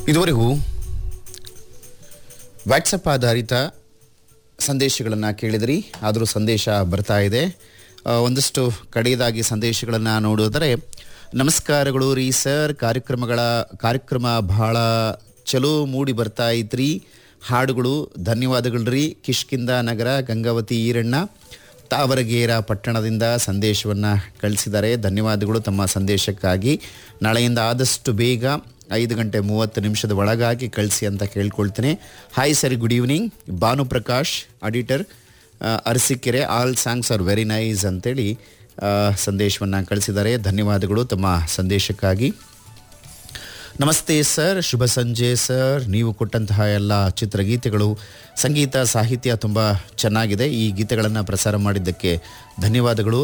ಇದುವರೆಗೂ ವಾಟ್ಸಪ್ ಆಧಾರಿತ ಸಂದೇಶಗಳನ್ನು ಕೇಳಿದ್ರಿ ಆದರೂ ಸಂದೇಶ ಬರ್ತಾ ಇದೆ ಆ, ಒಂದಷ್ಟು ಕಡೆಯದಾಗಿ ಸಂದೇಶಗಳನ್ನು ನೋಡಿದರೆ ನಮಸ್ಕಾರಗಳು ರೀ ಸರ್ ಕಾರ್ಯಕ್ರಮಗಳ ಕಾರ್ಯಕ್ರಮ ಬಹಳ ಚಲೋ ಮೂಡಿ ಬರ್ತಾ ಐತ್ರಿ ಹಾಡುಗಳು ಧನ್ಯವಾದಗಳು ರೀ ಕಿಷ್ಕಿಂದ ನಗರ ಗಂಗಾವತಿ ಈರಣ್ಣ ತಾವರಗೇರ ಪಟ್ಟಣದಿಂದ ಸಂದೇಶವನ್ನು ಕಳಿಸಿದ್ದಾರೆ ಧನ್ಯವಾದಗಳು ತಮ್ಮ ಸಂದೇಶಕ್ಕಾಗಿ ನಾಳೆಯಿಂದ ಆದಷ್ಟು ಬೇಗ ಐದು ಗಂಟೆ ಮೂವತ್ತು ನಿಮಿಷದ ಒಳಗಾಗಿ ಕಳಿಸಿ ಅಂತ ಕೇಳ್ಕೊಳ್ತೀನಿ hi sir good evening Bhanu Prakash auditor Arsikere all songs are very nice ಅಂತೇಳಿ ಸಂದೇಶವನ್ನು ಕಳಿಸಿದ್ದಾರೆ ಧನ್ಯವಾದಗಳು ತಮ್ಮ ಸಂದೇಶಕ್ಕಾಗಿ ನಮಸ್ತೆ ಸರ್ ಶುಭ ಸಂಜೆ ಸರ್ ನೀವು ಕೊಟ್ಟಂತಹ ಎಲ್ಲ ಚಿತ್ರಗೀತೆಗಳು ಸಂಗೀತ ಸಾಹಿತ್ಯ ತುಂಬ ಚೆನ್ನಾಗಿದೆ ಈ ಗೀತೆಗಳನ್ನು ಪ್ರಸಾರ ಮಾಡಿದ್ದಕ್ಕೆ ಧನ್ಯವಾದಗಳು